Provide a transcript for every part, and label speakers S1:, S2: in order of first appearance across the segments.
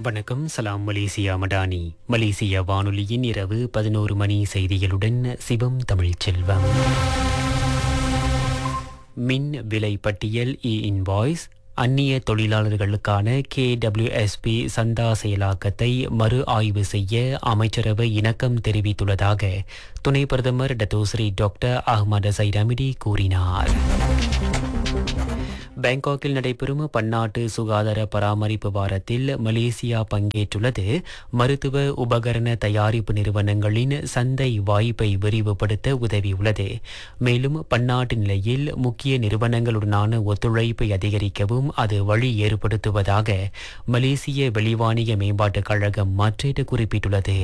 S1: வணக்கம் சலாம் மலேசியா மடானி மலேசிய வானொலியின் இரவு பதினோரு மணி செய்திகளுடன் சிவம் தமிழ்ச் செல்வம் மின் விலை பட்டியல் இ இன்வாய்ஸ் அந்நிய தொழிலாளர்களுக்கான கேடபிள்யூஎஸ்பி சந்தா செயலாக்கத்தை மறு ஆய்வு செய்ய அமைச்சரவை இணக்கம் தெரிவித்துள்ளதாக துணை பிரதமர் டத்தோஸ்ரீ டாக்டர் அஹ்மத் சைரமிடி கூறினார் பேங்காக்கில் நடைபெறும் பன்னாட்டு சுகாதார பராமரிப்பு வாரத்தில் மலேசியா பங்கேற்றுள்ளது மருத்துவ உபகரண தயாரிப்பு நிறுவனங்களின் சந்தை வாய்ப்பை விரிவுபடுத்த உதவியுள்ளது மேலும் பன்னாட்டு நிலையில் முக்கிய நிறுவனங்களுடனான ஒத்துழைப்பை அதிகரிக்கவும் அது வழி ஏற்படுத்துவதாக மலேசிய வெளிவாணிக மேம்பாட்டுக் கழகம் மற்றேடு குறிப்பிட்டுள்ளது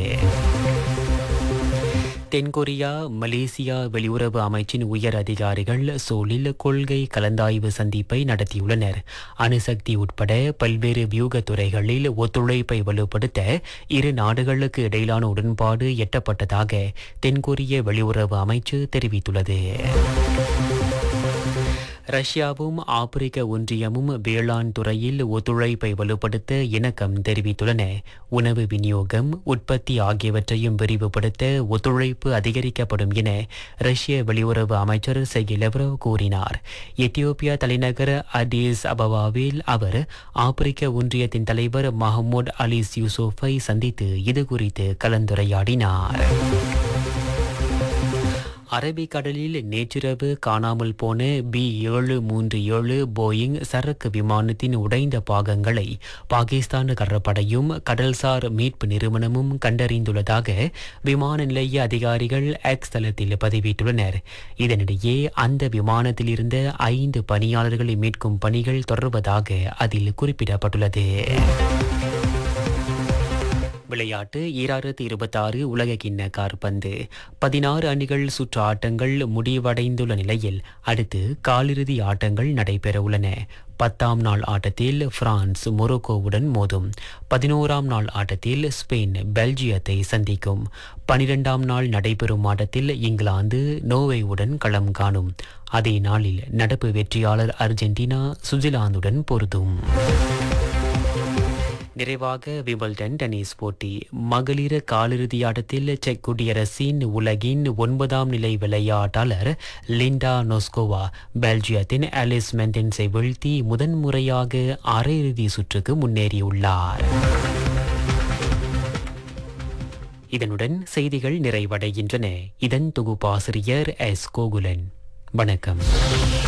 S1: தென்கொரியா மலேசியா வெளியுறவு அமைச்சின் உயர் அதிகாரிகள் சோலில் கொள்கை கலந்தாய்வு சந்திப்பை நடத்தியுள்ளனர் அணுசக்தி உட்பட பல்வேறு வியூக துறைகளில் ஒத்துழைப்பை வலுப்படுத்த இரு நாடுகளுக்கு இடையிலான உடன்பாடு எட்டப்பட்டதாக தென்கொரிய வெளியுறவு அமைச்சு தெரிவித்துள்ளது ரஷ்யாவும் ஆப்பிரிக்க ஒன்றியமும் வேளாண் துறையில் ஒத்துழைப்பை வலுப்படுத்த இணக்கம் தெரிவித்துள்ளன உணவு விநியோகம் உற்பத்தி ஆகியவற்றையும் விரிவுபடுத்த ஒத்துழைப்பு அதிகரிக்கப்படும் என ரஷ்ய வெளியுறவு அமைச்சர் செகி லெவ்ரவ் கூறினார் எத்தியோப்பியா தலைநகர் அடிஸ் அபவாவில் அவர் ஆப்பிரிக்க ஒன்றியத்தின் தலைவர் மஹமூட் அலிஸ் யூசுஃபை சந்தித்து இதுகுறித்து கலந்துரையாடினார் அரபிக்கடலில் நேற்றிரவு காணாமல் போன பி ஏழு மூன்று ஏழு போயிங் சரக்கு விமானத்தின் உடைந்த பாகங்களை பாகிஸ்தான் கடற்படையும் கடல்சார் மீட்பு நிறுவனமும் கண்டறிந்துள்ளதாக விமான நிலைய அதிகாரிகள் எக்ஸ் தளத்தில் பதிவிட்டுள்ளனர் இதனிடையே அந்த விமானத்தில் இருந்த ஐந்து பணியாளர்களை மீட்கும் பணிகள் தொடர்வதாக அதில் குறிப்பிடப்பட்டுள்ளது விளையாட்டு ஈராயிரத்து இருபத்தாறு உலக கிண்ண காற்பந்து பதினாறு அணிகள் சுற்று ஆட்டங்கள் முடிவடைந்துள்ள நிலையில் அடுத்து காலிறுதி ஆட்டங்கள் நடைபெறவுள்ளன பத்தாம் நாள் ஆட்டத்தில் பிரான்ஸ் மொரோக்கோவுடன் மோதும் பதினோராம் நாள் ஆட்டத்தில் ஸ்பெயின் பெல்ஜியத்தை சந்திக்கும் பனிரெண்டாம் நாள் நடைபெறும் ஆட்டத்தில் இங்கிலாந்து நோர்வேவுடன் களம் காணும் அதே நாளில் நடப்பு வெற்றியாளர் அர்ஜென்டினா சுவிட்சர்லாந்துடன் பொருதும் நிறைவாக விம்பிள்டன் டென்னிஸ் போட்டி மகளிர் காலிறுதி ஆட்டத்தில் செக் குடியரசின் உலகின் ஒன்பதாம் நிலை விளையாட்டாளர் லிண்டா நொஸ்கோவா பெல்ஜியத்தின் ஆலிஸ் மென்டென்ஸை வீழ்த்தி முதன்முறையாக அரையிறுதி சுற்றுக்கு முன்னேறியுள்ளார் இதனுடன் செய்திகள் நிறைவடைகின்றன இதன் தொகுப்பாசிரியர் எஸ் கோகுலன் வணக்கம்